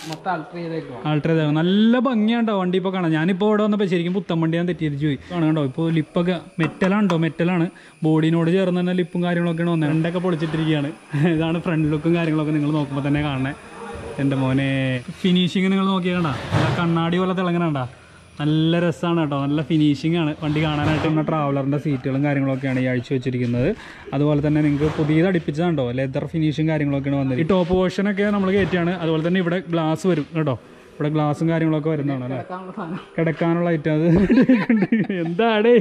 മൊത്തം alter ചെയ്തേക്കുവാ alter ചെയ്ത നല്ല ഭംഗിയാണ്ടോ വണ്ടി ഇപ്പോൾ കാണാം ഞാനിപ്പോൾ ഇവിടെ വന്നപ്പോൾ ശരിക്കും പുത്തൻ വണ്ടി ഞാൻ തെറ്റിയിരിച്ചു പോയി കാണാണ്ടോ ഇപ്പോൾ ലിപ്പൊക്കെ മെറ്റലാണ്ടോ മെറ്റലാണ് ബോഡിനോട് ചേർന്ന് തന്നെ ലിപ്പും കാര്യങ്ങളൊക്കെയാണ് വന്നത് രണ്ടൊക്കെ പൊളിച്ചിട്ടിരിക്കുകയാണ് ഇതാണ് ഫ്രണ്ട് ലുക്കും കാര്യങ്ങളൊക്കെ നിങ്ങൾ നോക്കുമ്പോൾ തന്നെ കാണണേ എൻ്റെ മോനെ ഫിനിഷിങ് നിങ്ങൾ നോക്കിയാൽ കണ്ട നല്ല കണ്ണാടി പോലെ തിളങ്ങണണ്ട നല്ല രസമാണ് കേട്ടോ നല്ല ഫിനിഷിംഗ് ആണ് വണ്ടി കാണാനായിട്ട് നമ്മുടെ ട്രാവലറിൻ്റെ സീറ്റുകളും കാര്യങ്ങളൊക്കെയാണ് ഈ ആഴ്ച വെച്ചിരിക്കുന്നത് അതുപോലെ തന്നെ നിങ്ങൾക്ക് പുതിയത് അടുപ്പിച്ചതുണ്ടോ ലെതർ ഫിനിഷും കാര്യങ്ങളൊക്കെയാണ് വന്നത് ഈ ടോപ്പ് പോർഷനൊക്കെ നമ്മൾ കയറ്റിയാണ് അതുപോലെ തന്നെ ഇവിടെ ഗ്ലാസ് വരും കേട്ടോ ഇവിടെ ഗ്ലാസും കാര്യങ്ങളൊക്കെ വരുന്നതാണ് അല്ലേ കിടക്കാനുള്ള സാധനം കിടക്കാനുള്ള ഐറ്റം അത് എന്താടേ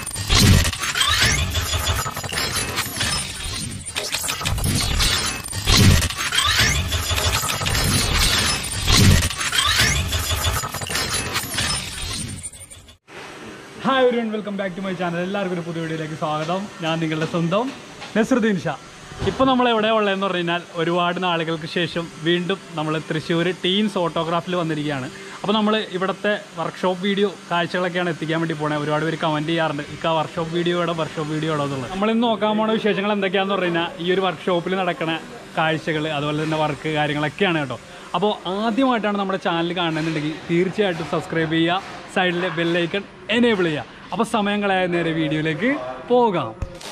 ഹായ് ഒരു welcome back to my channel എല്ലാവർക്കും ഒരു പുതിയ വീഡിയോയിലേക്ക് സ്വാഗതം ഞാൻ നിങ്ങളുടെ സ്വന്തം നസറുദ്ദീൻ ഷാ ഇപ്പോൾ നമ്മൾ എവിടെ ഉള്ളതെന്ന് പറഞ്ഞു കഴിഞ്ഞാൽ ഒരുപാട് നാളുകൾക്ക് ശേഷം വീണ്ടും നമ്മൾ തൃശ്ശൂർ ടീൻസ് ഓട്ടോഗ്രാഫിൽ വന്നിരിക്കുകയാണ് അപ്പോൾ നമ്മൾ ഇവിടുത്തെ വർക്ക്ഷോപ്പ് വീഡിയോ കാഴ്ചകളൊക്കെയാണ് എത്തിക്കാൻ വേണ്ടി പോണേ ഒരുപാട് പേര് കമൻറ്റ് ചെയ്യാറുണ്ട് ഇക്ക വർക്ക്ഷോപ്പ് വീഡിയോയുടെ വർക്ക്ഷോപ്പ് വീഡിയോ എന്നുള്ളത് നമ്മളിന്ന് നോക്കാൻ പോണ വിശേഷങ്ങൾ എന്തൊക്കെയാണെന്ന് പറഞ്ഞു കഴിഞ്ഞാൽ ഈ ഒരു വർക്ക്ഷോപ്പിൽ നടക്കുന്ന കാഴ്ചകൾ അതുപോലെ തന്നെ വർക്ക് കാര്യങ്ങളൊക്കെയാണ് കേട്ടോ അപ്പോൾ ആദ്യമായിട്ടാണ് നമ്മുടെ ചാനൽ കാണുന്നുണ്ടെങ്കിൽ തീർച്ചയായിട്ടും സബ്സ്ക്രൈബ് ചെയ്യുക സൈഡിലെ ബെല്ലൈക്കൺ എനേബിൾ ചെയ്യുക അപ്പോൾ സമയം കളയാൻ നേരെ വീഡിയോയിലേക്ക് പോകാം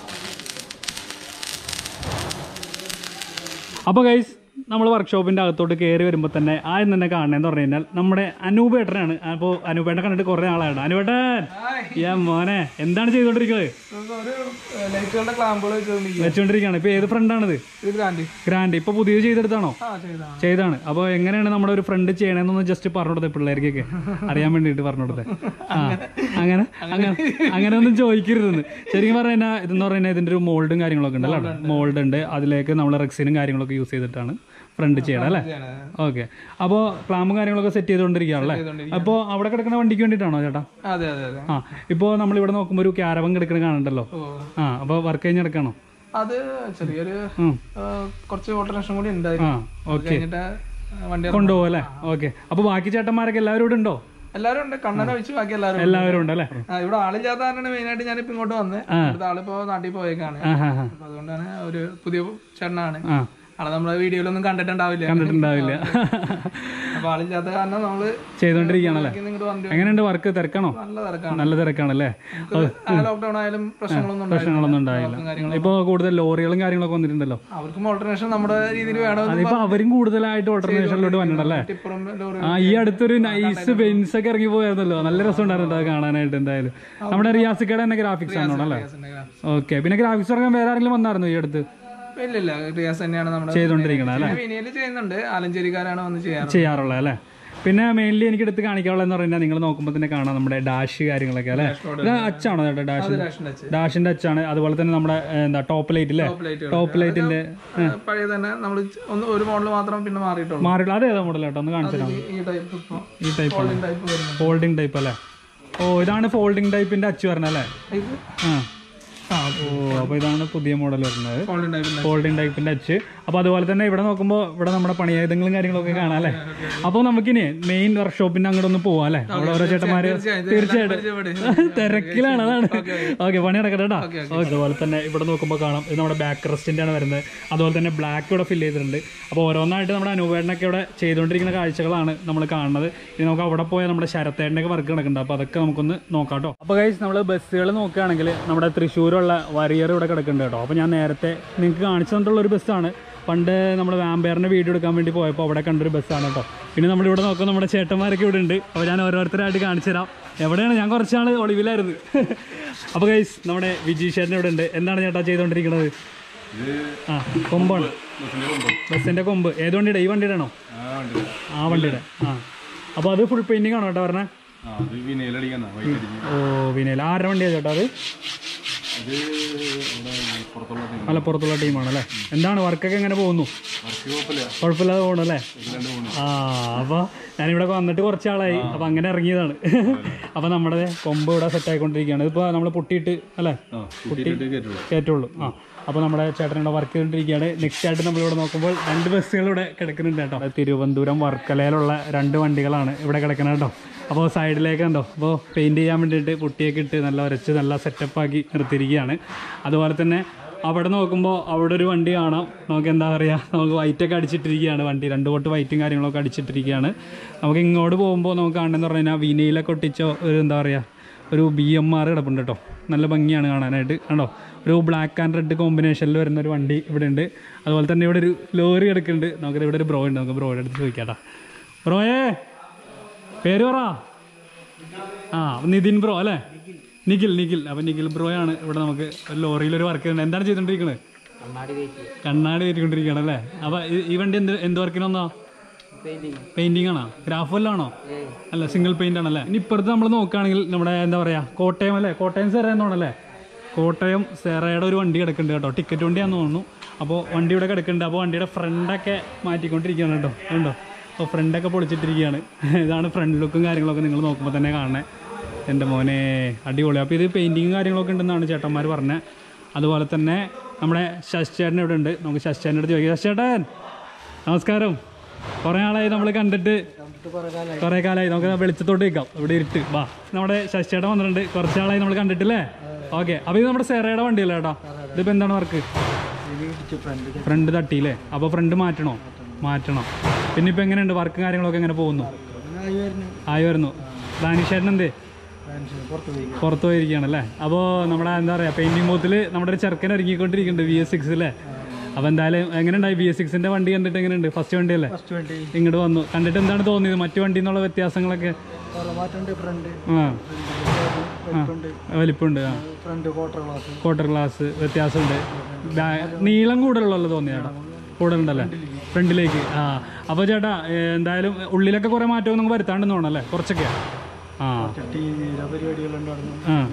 അപ്പോൾ ഗൈസ് നമ്മൾ വർക്ക്ഷോപ്പിൻ്റെ അകത്തോട്ട് കയറി വരുമ്പോൾ തന്നെ ആദ്യം തന്നെ കാണണമെന്ന് പറഞ്ഞു കഴിഞ്ഞാൽ നമ്മുടെ അനൂപേട്ടനാണ് അപ്പോൾ അനൂപേട്ടനെ കണ്ടിട്ട് കുറേ ആളാണ് അനൂപേട്ടൻ യാ മോനെ എന്താണ് ചെയ്തുകൊണ്ടിരിക്കുന്നത് ഒരു ലൈറ്റുകളുടെ ക്ലാമ്പുകൾ വെച്ചുകൊണ്ടിരിക്കുക വെച്ചുകൊണ്ടിരിക്കുകയാണ് ഇപ്പോൾ ഏത് ഫ്രണ്ടാണിത് ഇത് ഗ്രാൻഡ് ഗ്രാൻഡ് ഇപ്പോൾ പുതിയത് ചെയ്തെടുത്താണോ ആ ചെയ്താണ് ചെയ്താണ് അപ്പോൾ എങ്ങനെയാണ് നമ്മുടെ ഒരു ഫ്രണ്ട് ചെയ്യണമെന്നൊന്ന് ജസ്റ്റ് പറഞ്ഞു കൊടുത്തേ പിള്ളേർക്കൊക്കെ അറിയാൻ വേണ്ടിയിട്ട് പറഞ്ഞു കൊടുത്തേ ആ അങ്ങനെ അങ്ങനെ അങ്ങനെ ഒന്നും ചോദിക്കരുതെന്ന് ശരിക്കും പറഞ്ഞു കഴിഞ്ഞാൽ ഇതെന്ന് പറഞ്ഞാൽ ഇതിൻ്റെ ഒരു മോൾഡും കാര്യങ്ങളൊക്കെ ഉണ്ട് അല്ലേ മോൾഡ് ഉണ്ട് അതിലേക്ക് നമ്മൾ റെക്സിനും കാര്യങ്ങളൊക്കെ യൂസ് ചെയ്തിട്ടാണ് ഫ്രണ്ട് ചെയ്യണം അല്ലേ ഓക്കെ അപ്പോൾ ക്ലാമ്പും കാര്യങ്ങളൊക്കെ സെറ്റ് ചെയ്തുകൊണ്ടിരിക്കുകയാണല്ലേ അപ്പോൾ അവിടെ കിടക്കുന്ന വണ്ടിക്ക് വേണ്ടിയിട്ടാണോ ചേട്ടാ അതെ അതെ അതെ ആ ഇപ്പോൾ നമ്മൾ ഇവിടെ നോക്കുമ്പോൾ ഒരു ക്യാരവൻ കിടക്കുന്ന കാണണ്ടല്ലോ ഓ ആ അപ്പോൾ വർക്ക് കഴിഞ്ഞെടുക്കണോ അത് ചെറിയൊരു ഉം. ആ, കുറച്ച് ഓൾട്ടറേഷൻ കൂടി ഉണ്ടായിരുന്നു ആ അത് ഓക്കെ കഴിഞ്ഞിട്ട് വണ്ടി ഇറങ്ങും. കൊണ്ടുപോകും അല്ലേ ഓക്കെ അപ്പോൾ ബാക്കി ചേട്ടന്മാരൊക്കെ എല്ലാവരും ഇവിടെ ഉണ്ടോ എല്ലാരും ഉണ്ട് കണ്ണന ഒഴിച്ച് ബാക്കി എല്ലാവരും ഉണ്ട്. എല്ലാവരും ഉണ്ട് അല്ലേ ആ, ഇവിടെ ആളില്ലാത്ത കാരണമാണ് മെയിൻ ആയിട്ട് ഞാനിപ്പോ ഇങ്ങോട്ട് വന്നത് ഇവിടുത്തെ ആളിപ്പോ നാട്ടിൽ പോയേക്കാണ് ആ ഹാ ഹാ അപ്പൊ അതുകൊണ്ടാണ് ഒരു പുതിയ ചേട്ടനാണ് ആ ആളെ നമ്മളെ വീഡിയോയിലൊന്നും കണ്ടിട്ടുണ്ടാവില്ല കണ്ടിട്ടുണ്ടാവില്ല അപ്പൊ ആളില്ലാത്ത കാരണം നമ്മള് ചെയ്തോണ്ടിരിക്കുകയാണല്ലേ നിങ്ങോട്ട് വണ്ടി എങ്ങനെയുണ്ട് വർക്ക് തിരക്കാണോ നല്ല തിരക്കാണ് നല്ല തിരക്കാണല്ലേ ലോക്ക്ഡൌൺ ആയാലും പ്രശ്നങ്ങളൊന്നും ഉണ്ടായില്ല. പ്രശ്നങ്ങളൊന്നും ഉണ്ടായില്ല ഇപ്പൊ കൂടുതൽ ലോറികളും കാര്യങ്ങളൊക്കെ വന്നിട്ടുണ്ടല്ലോ അവർക്കും ഓൾട്ടർനേഷൻ നമ്മുടെ രീതിയിൽ വേണം അതിപ്പോ അവരും കൂടുതലായിട്ട് ഓൾട്ടർനേഷനിലോട്ട് വന്നിട്ടല്ലേ ടിപ്പറും ലോറി ആ ഈ അടുത്തൊരു നൈസ് ബെൻസ് ഒക്കെ ഇറങ്ങി പോയായിരുന്നല്ലോ നല്ല രസം ഉണ്ടായിരുന്നു അത് കാണാനായിട്ട് എന്തായാലും നമ്മുടെ റിയാസിക്കയുടെ തന്നെ ഗ്രാഫിക്സ് ആണോ അല്ലേ ഓക്കെ പിന്നെ ഗ്രാഫിക്സ് ഇറങ്ങാൻ വേറെ ആരെങ്കിലും വന്നായിരുന്നു ഈ അടുത്ത് ഇല്ല ഇല്ല റിയാസ് തന്നെയാണ് നമ്മുടെ ചെയ്തോണ്ടിരിക്കണം അല്ലേ വിനിയല് ചെയ്യുന്നുണ്ട് ആലഞ്ചേരിക്കാരാണ് വന്ന് ചെയ്യാറ് ചെയ്യാറുള്ളത് അല്ലേ പിന്നെ മെയിൻലി എനിക്ക് എടുത്ത് കാണിക്കാനുള്ളതെന്ന് പറഞ്ഞാൽ നിങ്ങൾ നോക്കുമ്പോൾ തന്നെ കാണാം നമ്മുടെ ഡാഷ് കാര്യങ്ങളൊക്കെ അല്ലേ ഇത് അച്ചാണോ ചേട്ടാ ഡാഷ് റേഷൻ ടച്ച് ഡാഷിന്റെ അച്ചാണ് അതുപോലെ തന്നെ നമ്മുടെ ഏഹ്, എന്താ ടോപ്പ് ലൈറ്റ് അല്ലേ ലൈറ്റുകൾ ടോപ്പ് ലൈറ്റിന്റെ പഴയ തന്നെ നമ്മൾ ഒന്ന് ഒരു മോഡൽ മാത്രം പിന്നെ മാറിയിട്ടുള്ളൂ മാറിയുള്ള അതേതാ മോഡൽ കേട്ടോ ഒന്ന് കാണിച്ചു തരാം ഈ ടൈപ്പ് ഇപ്പൊ ഈ ടൈപ്പ് ഫോൾഡിംഗ് ടൈപ്പ് വരുന്നത് ഫോൾഡിംഗ് ടൈപ്പ് അല്ലേ ഓ ഇതാണ് ഫോൾഡിംഗ് ടൈപ്പിന്റെ അച്ച് പറഞ്ഞ അല്ലേ ഇത് ആ ആ ഓ അപ്പോൾ ഇതാണ് പുതിയ മോഡൽ വരുന്നത് ഫോൾഡിംഗ് ടൈപ്പ് ഫോൾഡിംഗ് ടൈപ്പിന്റെ അച്ച് അപ്പോൾ അതുപോലെ തന്നെ ഇവിടെ നോക്കുമ്പോൾ ഇവിടെ നമ്മുടെ പണിയായുധങ്ങളും കാര്യങ്ങളൊക്കെ കാണാം അല്ലേ അപ്പോൾ നമുക്കിനി മെയിൻ വർക്ക്ഷോപ്പിന്റെ അങ്ങോട്ട് ഒന്ന് പോവാം അല്ലേ അവിടെ ഓരോ ചേട്ടന്മാര് തീർച്ചയായിട്ടും തിരക്കിലാണ് അതാണ് ഓക്കെ പണി നടക്കട്ടെ കേട്ടോ ഓക്കെ അതുപോലെ തന്നെ ഇവിടെ നോക്കുമ്പോൾ കാണാം ഇത് നമ്മുടെ ബാക്ക് റെസ്റ്റിന്റെ ആണ് വരുന്നത് അതുപോലെ തന്നെ ബ്ലാക്ക് ഇവിടെ ഫില്ല് ചെയ്തിട്ടുണ്ട് അപ്പോൾ ഓരോന്നായിട്ട് നമ്മുടെ അനുവേടനൊക്കെ ഇവിടെ ചെയ്തുകൊണ്ടിരിക്കുന്ന കാഴ്ചകളാണ് നമ്മൾ കാണുന്നത് ഇനി നമുക്ക് അവിടെ പോയാൽ നമ്മുടെ ശരത്തേൻ്റെ ഒക്കെ വർക്ക് നടക്കുന്നുണ്ട് അപ്പോൾ അതൊക്കെ നമുക്കൊന്ന് നോക്കാം കേട്ടോ അപ്പോൾ ഗൈസ് നമ്മൾ ബസ്സുകൾ നോക്കുകയാണെങ്കിൽ നമ്മുടെ തൃശ്ശൂരുള്ള വരിയർ ഇവിടെ കിടക്കുന്നുണ്ട് കേട്ടോ അപ്പോൾ ഞാൻ നേരത്തെ നിങ്ങൾക്ക് കാണിച്ചു തന്നിട്ടുള്ള ഒരു ബസ്സാണ് പണ്ട് നമ്മൾ വാമ്പയറിൻ്റെ വീഡിയോ എടുക്കാൻ വേണ്ടി പോയപ്പോൾ അവിടെ കണ്ടൊരു ബസ്സാണ് കേട്ടോ പിന്നെ നമ്മളിവിടെ നോക്കാം നമ്മുടെ ചേട്ടന്മാരൊക്കെ ഇവിടെ ഉണ്ട് അപ്പോൾ ഞാൻ ഓരോരുത്തരായിട്ട് കാണിച്ചു തരാം എവിടെയാണ് ഞാൻ കുറച്ചാൾ ഒളിവിലായിരുന്നു അപ്പോൾ ഗൈസ് നമ്മുടെ വിജയ് ചേട്ടൻ ഇവിടെ ഉണ്ട് എന്താണ് ചേട്ടാ ചെയ്തുകൊണ്ടിരിക്കുന്നത് ആ കൊമ്പാണ് ബസ്സിൻ്റെ കൊമ്പ് ഏത് വണ്ടിയുടെ ഈ വണ്ടിയുടെ ആണോ ആ വണ്ടിയുടെ ആ അപ്പോൾ അത് ഫുൾ പെയിൻറ്റിംഗ് ആണോ ചേട്ടാ പറഞ്ഞത് അത് വിനയിലടിക്കുന്ന വൈകിട്ട് ഓ വിനയൽ ആരുടെ വണ്ടിയാണ് ചേട്ടാ അത് ഇത് ഇവിടെ പുറത്തുള്ള team. മലപ്പുറത്തുള്ള ടീമാണ് അല്ലേ എന്താണ് വർക്കൊക്കെ എങ്ങനെ പോകുന്നു വർക്ക് കുഴപ്പമില്ല കുഴപ്പമില്ലാതെ പോകണം അല്ലേ രണ്ട് മൂന്ന് ആ അപ്പോൾ ഞാനിവിടെ വന്നിട്ട് കുറച്ച് ആളായി അപ്പോൾ അങ്ങനെ ഇറങ്ങിയതാണ് അപ്പോൾ നമ്മുടെ കൊമ്പ് ഇവിടെ സെറ്റ് ആയിക്കൊണ്ടിരിക്കുകയാണ് ഇതിപ്പോൾ നമ്മൾ പൊട്ടിയിട്ട് അല്ലേ ആ കുട്ടിയിട്ട് കയറ്റുള്ളൂ കയറ്റുള്ളൂ ആ അപ്പോൾ നമ്മുടെ ചേട്ടനിവിടെ വർക്ക് ചെയ്തുകൊണ്ടിരിക്കുകയാണ് നെക്സ്റ്റ് ആയിട്ട് നമ്മളിവിടെ നോക്കുമ്പോൾ രണ്ട് ബസ്സുകൾ ഇവിടെ കിടക്കുന്നുണ്ട് കേട്ടോ തിരുവനന്തപുരം വർക്കലയിലുള്ള രണ്ട് വണ്ടികളാണ് ഇവിടെ കിടക്കുന്നത് കേട്ടോ അപ്പോൾ സൈഡിലേക്ക് ഉണ്ടോ അപ്പോൾ പെയിൻറ് ചെയ്യാൻ വേണ്ടിയിട്ട് പുട്ടിയൊക്കെ ഇട്ട് നല്ല ഉരച്ച് നല്ല സെറ്റപ്പ് ആക്കി നിർത്തിയിരിക്കുകയാണ് അതുപോലെ തന്നെ അവിടെ നോക്കുമ്പോൾ അവിടെ ഒരു വണ്ടി കാണാം നമുക്ക് എന്താ പറയുക നമുക്ക് വൈറ്റൊക്കെ അടിച്ചിട്ടിരിക്കുകയാണ് വണ്ടി രണ്ട് കോട്ട് വൈറ്റും കാര്യങ്ങളൊക്കെ അടിച്ചിട്ടിരിക്കുകയാണ് നമുക്ക് ഇങ്ങോട്ട് പോകുമ്പോൾ നമുക്ക് കാണുന്നതെന്ന് പറഞ്ഞു കഴിഞ്ഞാൽ വിനയിലൊക്കെ ഒട്ടിച്ച ഒരു എന്താ പറയുക ഒരു ബി എം ആർ കിടപ്പുണ്ട് കേട്ടോ നല്ല ഭംഗിയാണ് കാണാനായിട്ട് കണ്ടോ ഒരു ബ്ലാക്ക് ആൻഡ് റെഡ് കോമ്പിനേഷനിൽ വരുന്ന ഒരു വണ്ടി ഇവിടെ ഉണ്ട് അതുപോലെ തന്നെ ഇവിടെ ഒരു ലോറി കിടക്കുന്നുണ്ട് നമുക്ക് ഇവിടെ ഒരു ബ്രോ ഉണ്ട് നമുക്ക് ബ്രോയുടെ അടുത്ത് ചോദിക്കാട്ടാ ബ്രോയേ പേര് പറ ആ നിതിൻ ബ്രോ അല്ലേ നിഖിൽ നിഖിൽ അപ്പം നിഖിൽ ബ്രോയാണ് ഇവിടെ നമുക്ക് ഒരു ലോറിയിലൊരു വർക്ക് ചെയ്യുന്നത് എന്താണ് ചെയ്തുകൊണ്ടിരിക്കുന്നത് കണ്ണാടി കയറ്റിക്കൊണ്ടിരിക്കുകയാണ് അല്ലേ അപ്പം ഈ വണ്ടി എന്ത് എന്ത് വർക്കിനൊന്നോ പെയിന്റിംഗ് ആണോ ഗ്രാഫ് വല്ലതും ആണോ അല്ല സിംഗിൾ പെയിന്റ് ആണല്ലേ ഇനി ഇപ്പുറത്ത് നമ്മൾ നോക്കുകയാണെങ്കിൽ നമ്മുടെ എന്താ പറയാ കോട്ടയം അല്ലേ കോട്ടയം സെറ എന്നാണല്ലേ കോട്ടയം സെറയുടെ ഒരു വണ്ടി കിടക്കുന്നുണ്ട് കേട്ടോ ടിക്കറ്റ് വണ്ടിയാന്ന് തോന്നുന്നു അപ്പോൾ വണ്ടി ഇവിടെ കിടക്കുന്നുണ്ട് അപ്പോൾ വണ്ടിയുടെ ഫ്രണ്ടൊക്കെ മാറ്റിക്കൊണ്ടിരിക്കുകയാണ് കേട്ടോ ഉണ്ടോ അപ്പോൾ ഫ്രണ്ടൊക്കെ പൊളിച്ചിട്ടിരിക്കുകയാണ് ഇതാണ് ഫ്രണ്ട് ലുക്കും കാര്യങ്ങളൊക്കെ നിങ്ങൾ നോക്കുമ്പോൾ തന്നെ കാണണേ എൻ്റെ മോനെ അടിപൊളി അപ്പോൾ ഇത് പെയിൻറ്റിങ്ങും കാര്യങ്ങളൊക്കെ ഉണ്ടെന്നാണ് ചേട്ടന്മാർ പറഞ്ഞത് അതുപോലെ തന്നെ നമ്മുടെ ശശിചേട്ടൻ ഇവിടെ ഉണ്ട് നമുക്ക് ശശിചേട്ടൻ്റെ അടുത്ത് ചോദിക്കാം ശശിചേട്ടൻ നമസ്കാരം കുറേ ആളായി നമ്മൾ കണ്ടിട്ട് കുറേ കാലമായി നമുക്ക് വെളിച്ചത്തോട്ട് നിൽക്കാം ഇവിടെ ഇരുട്ട് വാ നമ്മുടെ ശശിചേട്ടൻ വന്നിട്ടുണ്ട് കുറച്ച് ആളായി നമ്മൾ കണ്ടിട്ടില്ലേ ഓക്കെ അപ്പോൾ ഇത് നമ്മുടെ സെറയുടെ വണ്ടിയല്ലേ ചേട്ടാ ഇതിപ്പോൾ എന്താണ് വർക്ക് ഫ്രണ്ട് തട്ടിയില്ലേ അപ്പോൾ ഫ്രണ്ട് മാറ്റണോ മാറ്റണം പിന്നെ ഇപ്പോൾ എങ്ങനെയുണ്ട് വർക്ക് കാര്യങ്ങളൊക്കെ എങ്ങനെ പോകുന്നു ആയി വരുന്നു ദാനിഷേട്ടൻ എന്തേ പുറത്ത് പോയിരിക്കുകയാണല്ലേ അപ്പോൾ നമ്മുടെ എന്താ പറയുക പെയിൻറ്റിങ് ബൂത്തിൽ നമ്മുടെ ഒരു ചെറുക്കൻ ഒരുങ്ങിക്കൊണ്ടിരിക്കുന്നുണ്ട് വി എസ് സിക്സ് അല്ലേ അപ്പോൾ എന്തായാലും എങ്ങനെയുണ്ടായി വി എസ് സിക്സിൻ്റെ വണ്ടി കണ്ടിട്ട് എങ്ങനെയുണ്ട് ഫസ്റ്റ് വണ്ടിയല്ലേ ഇങ്ങോട്ട് വന്നു കണ്ടിട്ട് എന്താണ് തോന്നിയത് മറ്റു വണ്ടി എന്നുള്ള വ്യത്യാസങ്ങളൊക്കെ ആ ആ, വലിപ്പമുണ്ട് ആ ക്വാർട്ടർ ഗ്ലാസ് വ്യത്യാസമുണ്ട് ബാ- നീളം കൂടുതലുള്ളല്ലോ തോന്നിയാടാ കൂടുതലുണ്ടല്ലേ ഫ്രണ്ടിലേക്ക് ആ അപ്പോൾ ചേട്ടാ ഏ, എന്തായാലും ഉള്ളിലൊക്കെ കുറേ മാറ്റം നമുക്ക് വരുത്താണ്ടെന്ന് തോന്നല്ലേ കുറച്ചൊക്കെ ആ ആ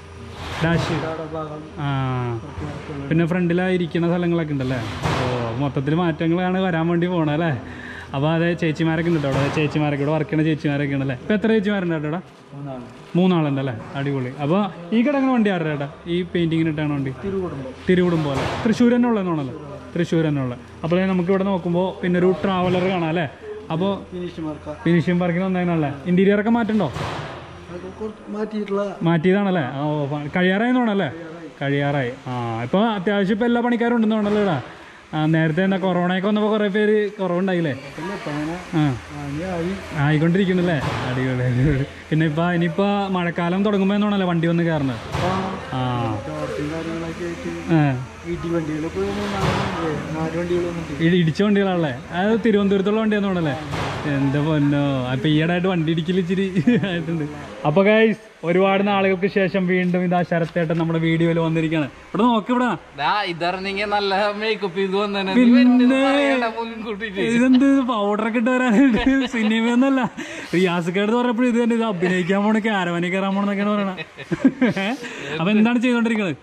ഡാഷ് ആ പിന്നെ ഫ്രണ്ടിലായിരിക്കുന്ന സ്ഥലങ്ങളൊക്കെ ഉണ്ടല്ലേ ഓ മൊത്തത്തിൽ മാറ്റങ്ങളാണ് വരാൻ വേണ്ടി പോണത് അല്ലേ അപ്പോൾ അതെ ചേച്ചിമാരൊക്കെ ഉണ്ട് കേട്ടോ അവിടെ ചേച്ചിമാരൊക്കെ ഇവിടെ വർക്ക് ചെയ്യുന്ന ചേച്ചിമാരൊക്കെ ഉണ്ടല്ലേ ഇപ്പം എത്ര ചേച്ചിമാരുണ്ട് കേട്ടോ ഇവിടെ മൂന്നാളുണ്ടല്ലേ അടിപൊളി അപ്പോൾ ഈ കിടക്കുന്ന വണ്ടി ആരുടെ ചേട്ടാ ഈ പെയിൻറ്റിങ്ങിന് ഇട്ടാണ് വണ്ടി തിരുവിടും പോലെ തൃശ്ശൂർ തന്നെ ഉള്ളതെന്നാണല്ലോ തൃശ്ശൂർ തന്നെ ഉള്ളത് അപ്പോൾ നമുക്ക് ഇവിടെ നോക്കുമ്പോൾ പിന്നെ ഒരു ട്രാവലർ കാണാം അല്ലേ അപ്പോൾ ഫിനിഷിംഗ് പാർക്കിന് വന്നതിനല്ലേ ഇൻറ്റീരിയറൊക്കെ മാറ്റണ്ടോ മാറ്റിയിട്ടുള്ള മാറ്റിയതാണല്ലേ ആ, ഓ ഫ- കഴിയാറായി തോന്നല്ലേ കഴിയാറായി ആ ഇപ്പോൾ അത്യാവശ്യം ഇപ്പോൾ എല്ലാ പണിക്കാരും ഉണ്ടെന്ന് തോന്നല്ലോ ഇവിടെ ആ നേരത്തെ എന്താ കൊറോണയൊക്കെ വന്നപ്പോൾ കുറേ പേര് കുറവുണ്ടായില്ലേ ആ ആയിക്കൊണ്ടിരിക്കണല്ലേ അടിപൊളി അടിപൊളി പിന്നെ ഇപ്പം ഇനിയിപ്പോൾ മഴക്കാലം തുടങ്ങുമ്പോൾ എന്നാണല്ലോ വണ്ടി വന്ന് കയറുന്നത് ആ കാര്യങ്ങളൊക്കെ ആയിട്ട് ആ വീട്ടിൽ വണ്ടികളൊക്കെ നാല് വണ്ടികൾ വന്നിട്ട് ഇടി- ഇടിച്ച വണ്ടികളാണല്ലേ അത് തിരുവനന്തപുരത്തുള്ള വണ്ടിയാണെന്നുണ്ടല്ലേ എന്താ പൊന്നോ അപ്പൊ ഈയിടെയായിട്ട് വണ്ടി ഇടിക്കൽ ഇച്ചിരി ആയിട്ടുണ്ട് അപ്പൊ ഗൈസ് ഒരുപാട് നാളുകൾക്ക് ശേഷം വീണ്ടും ഇതാ ശരത്തേട്ടൻ നമ്മുടെ വീഡിയോയിൽ വന്നിരിക്കുകയാണ് ഇവിടെ നോക്ക് ഇവിടെ ഇതറിഞ്ഞെങ്കിൽ നല്ല മേക്കപ്പ് ചെയ്ത് വന്നെ മുൻകൂട്ടിട്ട് ഇതെന്ത് പൗഡറൊക്കെ ഇട്ട് വരാനായിട്ട് സിനിമയൊന്നല്ല റിയാസിക്കേട് പറഞ്ഞപ്പോഴും ഇത് തന്നെ ഇത് അഭിനയിക്കാൻ പോണ ക്യാരവനി കയറാൻ പോണെന്നൊക്കെയാണ് പറയണത് അപ്പൊ എന്താണ് ചെയ്തോണ്ടിരിക്കുന്നത്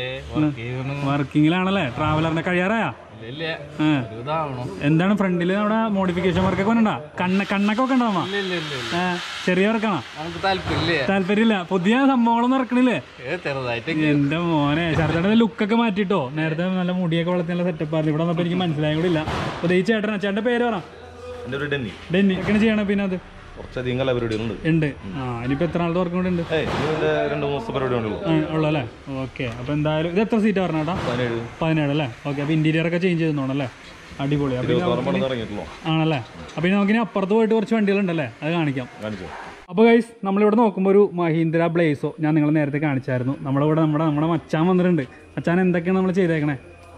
വർക്കിങ്ങിലാണല്ലേ ട്രാവലറിനെ കഴിയാറായാ ഇല്ല ആ. ഒരു ഇതാവണം എന്താണ് ഫ്രണ്ടിൽ നമ്മുടെ മോഡിഫിക്കേഷൻ വർക്കൊക്കെ ഉണ്ടാ കണ്ണ കണ്ണൊക്കെ ഒക്കെ ഉണ്ടാവാ ഇല്ല ഇല്ല ഇല്ല ആ, ചെറിയ വർക്കാണോ നമുക്ക് താല്പര്യമില്ലേ താല്പര്യമില്ല പുതിയ സംഭവങ്ങളൊന്നും ഇറക്കണില്ലേ ഏ ചെറുതായിട്ട് എന്റെ മോനെ ശരത്തേട്ടന്റെ ലുക്കൊക്കെ മാറ്റിട്ടോ നേരത്തെ നല്ല മുടിയൊക്കെ വളർത്തിയുള്ള സെറ്റപ്പ് ആയിരുന്നു ഇവിടെ വന്നപ്പോ എനിക്ക് മനസ്സിലായ കൂടി ഇല്ല അപ്പൊ ഈ ചേട്ടനാ ചേട്ടന്റെ പേര് പറ എൻ്റെ ഒരു ഡെന്നി ഡെന്നി എങ്ങനെ ചെയ്യണം പിന്നെ അത് കുറച്ചധികം കലാപരിപാടികളുണ്ട് ഉണ്ട് ആ ഇനിയിപ്പോ എത്ര നാളത്തെ വർക്ക് കൂടെ ഉണ്ട് ഏയ് ഇതിൻ്റെ രണ്ട് മൂന്ന് ദിവസത്തെ പരിപാടി ഉള്ളൂ ആ, ഉള്ളല്ലേ ഓക്കെ അപ്പൊ എന്തായാലും ഇത് എത്ര സീറ്റാ പറഞ്ഞേട്ടാ പതിനേഴ് പതിനേഴ് അല്ലേ ഓക്കെ അപ്പൊ ഇന്റീരിയർ ഒക്കെ ചേഞ്ച് ചെയ്തോണല്ലേ അടിപൊളി അപ്പൊ ഇനി ഇരുപത്തോളം പണം ഇറങ്ങിയിട്ടുള്ളൂ ആണല്ലേ അപ്പൊ ഇനി നമുക്കിനി അപ്പുറത്ത് പോയിട്ട് കുറച്ച് വണ്ടികളുണ്ടല്ലേ അത് കാണിക്കാം കാണിച്ചു അപ്പോൾ ഗൈസ് നമ്മളിവിടെ നോക്കുമ്പോൾ ഒരു മഹീന്ദ്ര ബ്ലേസോ ഞാൻ നിങ്ങൾ നേരത്തെ കാണിച്ചായിരുന്നു നമ്മളിവിടെ നമ്മുടെ നമ്മുടെ മച്ചാൻ വന്നിട്ടുണ്ട് മച്ചാൻ എന്തൊക്കെയാണ് നമ്മൾ ചെയ്തേക്കണേ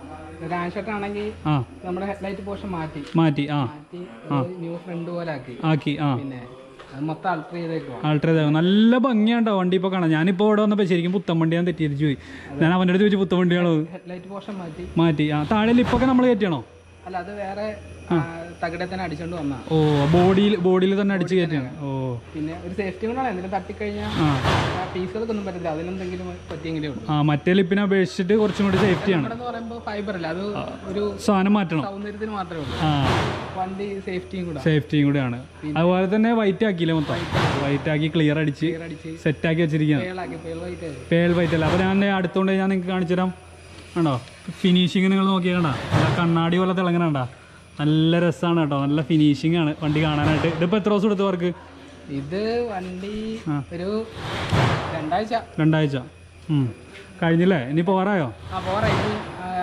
ആണെങ്കിൽ ആ നമ്മുടെ ഹെഡ്ലൈറ്റ് പോർഷൻ മാറ്റി മാറ്റി ആ മാറ്റി ന്യൂ ഫ്രണ്ട് പോലെ ആക്കി ആക്കി ആ പിന്നെ അത് മൊത്തം അൾട്ടർ ചെയ്തേക്കുവാ ആൾട്ടർ ചെയ്തേക്കണം നല്ല ഭംഗിയാണ്ടോ വണ്ടി ഇപ്പോൾ കാണാം ഞാനിപ്പോൾ ഇവിടെ വന്നപ്പോൾ ശരിക്കും പുത്തൻ വണ്ടി ഞാൻ തെറ്റിയിരിച്ചു പോയി ഞാൻ അവൻ്റെ അടുത്ത് ചോദിച്ചു പുത്തൻ വണ്ടിയാണോ ഇത്? ഹെഡ്ലൈറ്റ് പോർഷൻ മാറ്റി മാറ്റി ആ താഴെ ലിപ്പൊക്കെ നമ്മൾ കയറ്റിയാണോ അല്ല അത് വേറെ തകിടെ തന്നെ അടിച്ചോണ്ട് വന്നാ ഓ ബോഡിയിൽ ബോഡിയിൽ തന്നെ അടിച്ച് കയറ്റിയാണ് ഓ പിന്നെ ഒരു സേഫ്റ്റി കൊണ്ടാണ് എന്തെങ്കിലും തട്ടിക്കഴിഞ്ഞാൽ ആ പീസുകൾക്കൊന്നും പറ്റില്ല അതിലെന്തെങ്കിലും പറ്റിയെങ്കിലേ ഉള്ളൂ ആ മറ്റേ ലിപ്പിനെ അപേക്ഷിച്ചിട്ട് കുറച്ചും കൂടി സേഫ്റ്റിയാണ് എന്ന് പറയുമ്പോൾ ഫൈബർ അല്ല അത് ഒരു സാധനം മാറ്റണം സൗന്ദര്യത്തിന് മാത്രമേ ഉള്ളൂ ആ വണ്ടി സേഫ്റ്റിയും കൂടെ സേഫ്റ്റിയും കൂടെയാണ് അതുപോലെ തന്നെ വൈറ്റ് ആക്കിയില്ലേ മൊത്തം വൈറ്റ് ആക്കി ക്ലിയർ അടിച്ച് അടിച്ച് സെറ്റ് ആക്കി വെച്ചിരിക്കുകയാണ് പേളാക്കി പേൾ വൈറ്റ് ആയി പേൾ വൈറ്റ് അല്ല അപ്പോൾ ഞാൻ അടുത്തോണ്ട് ഞാൻ നിങ്ങൾക്ക് കാണിച്ചു തരാം കണ്ടോ ഫിനിഷിങ് നിങ്ങൾ നോക്കിയാൽ കണ്ട നല്ല കണ്ണാടി പോലെ തിളങ്ങണണ്ട നല്ല രസമാണ് കേട്ടോ നല്ല ഫിനിഷിംഗ് ആണ് വണ്ടി കാണാനായിട്ട് ഇതിപ്പോൾ എത്ര ദിവസം എടുത്തു വർക്ക് ഇത് വണ്ടി ആ. ഒരു രണ്ടാഴ്ച രണ്ടാഴ്ച ഉം. കഴിഞ്ഞില്ലേ ഇനി പോറായോ ആ പോരാ ഇത് ആ,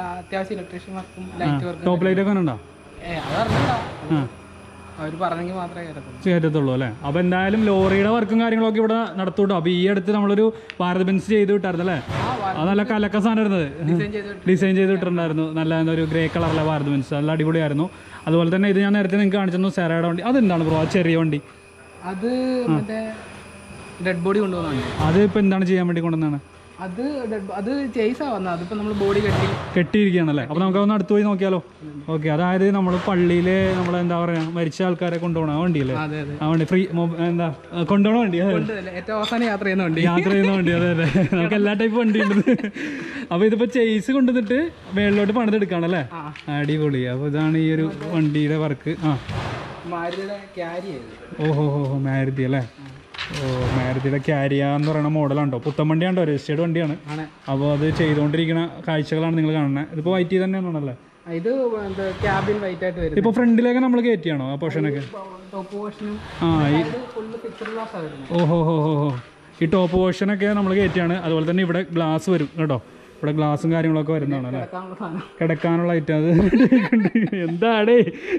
അത്യാവശ്യം ഇലക്ട്രീഷ്യൻ വർക്കും ലൈറ്റ് വർക്കും ടോപ്പ് ലൈറ്റ് ഒക്കെ ഉണ്ടോ ഏ അത് അറിഞ്ഞില്ല ആ അവർ പറഞ്ഞെങ്കിൽ മാത്രമേ കേട്ടത്തുള്ളൂ ചെയ്യത്തുള്ളൂ അല്ലേ അപ്പൊ എന്തായാലും ലോറിയുടെ വർക്കും കാര്യങ്ങളൊക്കെ ഇവിടെ നടത്തൂട്ടോ അപ്പൊ ഈ അടുത്ത് നമ്മളൊരു ഭാരത് ബെൻസ് ചെയ്ത് വിട്ടായിരുന്നു അല്ലേ അത് നല്ല കലക്ക സാധനം ഇരുന്നത് ഡിസൈൻ ചെയ്ത് ഡിസൈൻ ചെയ്ത് വിട്ടിട്ടുണ്ടായിരുന്നു നല്ല എന്താ ഒരു ഗ്രേ കളറിലെ ഭാരത് ബെൻസ് നല്ല അടിപൊളിയായിരുന്നു അതുപോലെ തന്നെ ഇത് ഞാൻ നേരത്തെ നിങ്ങൾക്ക് കാണിച്ചു സെറയുടെ വണ്ടി അതെന്താണ് ബ്രോ ആ ചെറിയ വണ്ടി അത് മറ്റേ ഡെഡ് ബോഡി കൊണ്ടുപോകുന്നതാണ് അത് ഇപ്പൊ എന്താണ് ചെയ്യാൻ വേണ്ടി കൊണ്ടുവന്നാണ് അത് dead- അത് ചേസാ വന്നത് അതിപ്പോ നമ്മൾ ബോഡി കെട്ടി കെട്ടിയിരിക്കുകയാണല്ലേ അപ്പൊ നമുക്ക് ഒന്ന് അടുത്ത് പോയി നോക്കിയാലോ ഓക്കെ അതായത് നമ്മൾ പള്ളിയില് നമ്മൾ എന്താ പറയാ മരിച്ച ആൾക്കാരെ കൊണ്ടുപോകണം ആ വണ്ടിയല്ലേ അതെ അതെ ആ വണ്ടി ഫ്രീ എന്താ കൊണ്ടുപോകണ വണ്ടി അതെ കൊണ്ടുവരില്ല. ഏറ്റവും അവസാനം യാത്ര ചെയ്യുന്ന വണ്ടി യാത്ര ചെയ്യുന്ന വണ്ടി അതെ അതെ നമുക്ക് എല്ലാ ടൈപ്പ് വണ്ടി ഉണ്ട് അപ്പൊ ഇതിപ്പോ ചെയ്സ് കൊണ്ടുവന്നിട്ട് മേളിലോട്ട് പണിതെടുക്കാണല്ലേ അടിപൊളി അപ്പൊ ഇതാണ് ഈ ഒരു വണ്ടിയുടെ വർക്ക് ആ മാരുതിയുടെ ക്യാരി ചെയ്ത് ഓഹോ ഹോ ഹോ മാരുതി അല്ലേ ഓ മാരുതിയുടെ ക്യാരിയ എന്ന് പറയുന്ന മോഡലാണോ പുത്തൻ വണ്ടിയാണോ രജിസ്റ്റേർഡ് വണ്ടിയാണ് ആണ് അപ്പോൾ അത് ചെയ്തുകൊണ്ടിരിക്കുന്ന കാഴ്ചകളാണ് നിങ്ങൾ കാണുന്നത് ഇതിപ്പോൾ വൈറ്റ് തന്നെയാണല്ലേ ഇത് എന്താ ക്യാബിൻ വൈറ്റ് ആയിട്ട് വരും ഇപ്പോൾ ഫ്രണ്ടിലേക്ക് നമ്മൾ കയറ്റിയാണോ ആ പോർഷനൊക്കെ ടോപ്പ് പോർഷനും ആ ഈ ഫുള്ള് പിക്ചർ ഗ്ലാസ് ആണ് വരുന്നത് ഓഹോ ഹോ ഹോ ഹോ ഈ ടോപ്പ് പോർഷനൊക്കെ നമ്മൾ കയറ്റിയാണ് അതുപോലെ തന്നെ ഇവിടെ ഗ്ലാസ് വരും കേട്ടോ ഇവിടെ ഗ്ലാസും കാര്യങ്ങളൊക്കെ വരുന്നതാണ് അല്ലേ കിടക്കാനുള്ള സാധനം കിടക്കാനുള്ള ഐറ്റം അത് എന്താടേ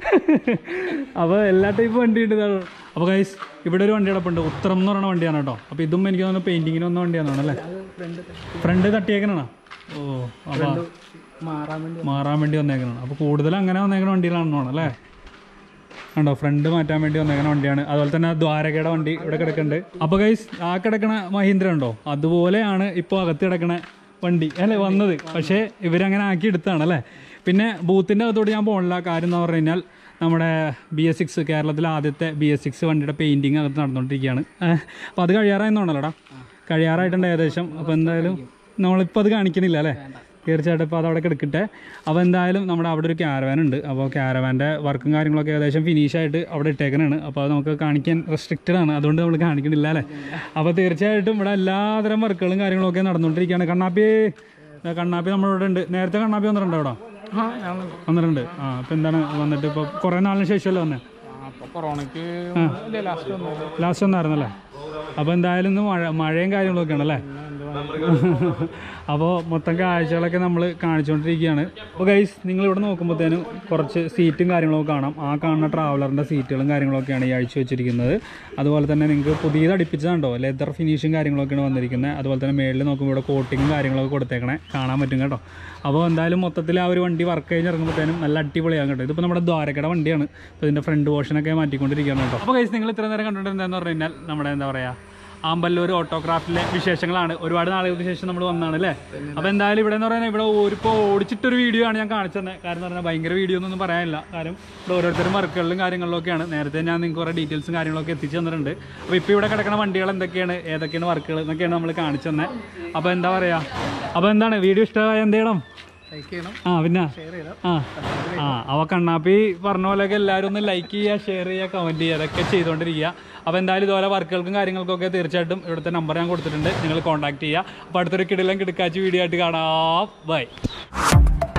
അപ്പോൾ എല്ലാ ടൈപ്പ് വണ്ടി ഉണ്ട് അപ്പോൾ ഗൈസ് ഇവിടെ ഒരു വണ്ടി കിടപ്പുണ്ട് ഉത്തരം എന്ന് പറയുന്ന വണ്ടിയാണ് കേട്ടോ അപ്പോൾ ഇതും എനിക്ക് തോന്നുന്നു പെയിൻറ്റിങ്ങിന് വന്ന വണ്ടിയാണ് അല്ലേ അത് ഫ്രണ്ട് ഫ്രണ്ട് തട്ടിയേക്കണോ ഓ അപ്പോൾ മാറാൻ വേണ്ടി മാറാൻ വേണ്ടി വന്നേക്കണം അപ്പോൾ കൂടുതൽ അങ്ങനെ വന്നേക്കുന്ന വണ്ടികളാണെന്നാണ് അല്ലേ കണ്ടോ ഫ്രണ്ട് മാറ്റാൻ വേണ്ടി വന്നേക്കുന്ന വണ്ടിയാണ് അതുപോലെ തന്നെ ദ്വാരകയുടെ വണ്ടി ഇവിടെ കിടക്കുന്നുണ്ട് അപ്പോൾ ഗൈസ് ആ കിടക്കണ മഹീന്ദ്ര ഉണ്ടോ അതുപോലെയാണ് ഇപ്പോൾ അകത്ത് കിടക്കണ വണ്ടി അല്ലേ വന്നത് പക്ഷേ ഇവരങ്ങനെ ആക്കി എടുത്താണ് അല്ലേ പിന്നെ ബൂത്തിൻ്റെ അകത്തോട്ട് ഞാൻ പോകണില്ല കാര്യം എന്ന് പറഞ്ഞു കഴിഞ്ഞാൽ നമ്മുടെ ബി എസ് സിക്സ് കേരളത്തിലെ ആദ്യത്തെ ബി എസ് സിക്സ് വണ്ടിയുടെ പെയിൻറ്റിങ് അകത്ത് നടന്നുകൊണ്ടിരിക്കുകയാണ് അപ്പോൾ അത് കഴിയാറായെന്നാണല്ലോടാ കഴിയാറായിട്ടുണ്ട് ഏകദേശം അപ്പോൾ എന്തായാലും നമ്മളിപ്പോൾ അത് കാണിക്കണില്ല അല്ലേ തീർച്ചയായിട്ടും ഇപ്പോൾ അതവിടെ കിടക്കട്ടെ അപ്പോൾ എന്തായാലും നമ്മുടെ അവിടെ ഒരു ക്യാരവാൻ ഉണ്ട് അപ്പോൾ ക്യാരവാൻ്റെ വർക്കും കാര്യങ്ങളൊക്കെ ഏകദേശം ഫിനിഷ് ആയിട്ട് അവിടെ ഇട്ടേക്കണാണ് അപ്പോൾ അത് നമുക്ക് കാണിക്കാൻ റെസ്ട്രിക്റ്റഡ് ആണ് അതുകൊണ്ട് നമ്മൾ കാണിക്കണില്ല അല്ലേ അപ്പോൾ തീർച്ചയായിട്ടും ഇവിടെ എല്ലാതരം വർക്കുകളും കാര്യങ്ങളൊക്കെ നടന്നുകൊണ്ടിരിക്കുകയാണ് കണ്ണാപ്പി ദാ കണ്ണാപ്പി നമ്മളിവിടെ ഉണ്ട് നേരത്തെ കണ്ണാപ്പി വന്നിട്ടുണ്ടോ അവിടെ ആ ഞങ്ങൾ വന്നിട്ടുണ്ട് ആ അപ്പോൾ എന്താണ് വന്നിട്ട് ഇപ്പോൾ കുറേ നാളിന് ശേഷമല്ലേ വന്നേ അപ്പൊ കൊറോണയ്ക്ക് ലാസ്റ്റ് വന്നു ലാസ്റ്റ് വന്നായിരുന്നല്ലേ അപ്പോൾ എന്തായാലും ഇന്ന് മഴ മഴയും കാര്യങ്ങളൊക്കെ ആണല്ലേ അപ്പോൾ മൊത്തം കാഴ്ചകളൊക്കെ നമ്മൾ കാണിച്ചുകൊണ്ടിരിക്കുകയാണ് അപ്പോൾ ഗൈസ് നിങ്ങൾ ഇവിടെ നോക്കുമ്പോഴത്തേനും കുറച്ച് സീറ്റും കാര്യങ്ങളൊക്കെ കാണാം ആ കാണുന്ന ട്രാവലറിൻ്റെ സീറ്റുകളും കാര്യങ്ങളൊക്കെയാണ് ഈ അഴിച്ചു വെച്ചിരിക്കുന്നത് അതുപോലെ തന്നെ നിങ്ങൾക്ക് പുതിയത് അടുപ്പിച്ചതുണ്ടോ ലെതർ ഫിനിഷും കാര്യങ്ങളൊക്കെയാണ് വന്നിരിക്കുന്നത് അതുപോലെ തന്നെ മേളിൽ നോക്കുമ്പോൾ ഇവിടെ കോട്ടിങ്ങും കാര്യങ്ങളൊക്കെ കൊടുത്തേക്കണേ കാണാൻ പറ്റും കേട്ടോ അപ്പോൾ എന്തായാലും മൊത്തത്തിൽ ആ ഒരു വണ്ടി വർക്ക് കഴിഞ്ഞ് ഇറങ്ങുമ്പോഴത്തേനും നല്ല അടിപൊളിയാകും കേട്ടോ ഇതിപ്പോൾ നമ്മുടെ ദ്വാരക്കയുടെ വണ്ടിയാണ് അപ്പോൾ ഇതിൻ്റെ ഫ്രണ്ട് പോർഷനൊക്കെ മാറ്റിക്കൊണ്ടിരിക്കുകയാണ് കേട്ടോ അപ്പോൾ ഗൈസ് നിങ്ങൾ ഇത്ര നേരം കണ്ടിട്ടുണ്ടെന്ന് പറഞ്ഞു കഴിഞ്ഞാൽ നമ്മുടെ എന്താ പറയുക ആമ്പല്ലൂർ ഓട്ടോഗ്രാഫിലെ വിശേഷങ്ങളാണ് ഒരുപാട് നാളുകൾക്ക് ശേഷം നമ്മൾ വന്നതാണ് അല്ലേ അപ്പോൾ എന്തായാലും ഇവിടെ എന്ന് പറയുന്നത് ഇവിടെ ഇപ്പോൾ ഓടിച്ചിട്ടൊരു വീഡിയോ ആണ് ഞാൻ കാണിച്ചു തന്നെ കാരണം എന്ന് പറഞ്ഞാൽ ഭയങ്കര വീഡിയോ ഒന്നും പറയാനില്ല കാര്യം ഇവിടെ ഓരോരുത്തരും വർക്കുകളിലും കാര്യങ്ങളിലൊക്കെയാണ് നേരത്തെ ഞാൻ നിങ്ങൾക്ക് കുറേ ഡീറ്റെയിൽസും കാര്യങ്ങളൊക്കെ എത്തിച്ചു തന്നിട്ടുണ്ട് അപ്പോൾ ഇപ്പോൾ ഇവിടെ കിടക്കുന്ന വണ്ടികൾ എന്തൊക്കെയാണ് ഏതൊക്കെയാണ് വർക്കുകൾ എന്നൊക്കെയാണ് നമ്മൾ കാണിച്ചു തന്നെ അപ്പോൾ എന്താ പറയുക അപ്പോൾ എന്താണ് വീഡിയോ ഇഷ്ടമായ എന്ത് ചെയ്യണം ലൈക്ക് ചെയ്യണം ആ പിന്നെ ഷെയർ ചെയ്യണം ആ ആ അവ കണ്ണാപ്പി പറഞ്ഞ പോലെയൊക്കെ എല്ലാവരും ഒന്ന് ലൈക്ക് ചെയ്യുക ഷെയർ ചെയ്യുക കമൻറ്റ് ചെയ്യുക അതൊക്കെ ചെയ്തുകൊണ്ടിരിക്കുക അപ്പോൾ എന്തായാലും ഇതുപോലെ വർക്കുകൾക്കും കാര്യങ്ങൾക്കൊക്കെ തീർച്ചയായിട്ടും ഇവിടുത്തെ നമ്പർ ഞാൻ കൊടുത്തിട്ടുണ്ട് നിങ്ങൾ കോൺടാക്ട് ചെയ്യുക അപ്പോൾ അടുത്തൊരു കിടിലം കിടക്കാച്ച് വീഡിയോ ആയിട്ട് കാണാം ബൈ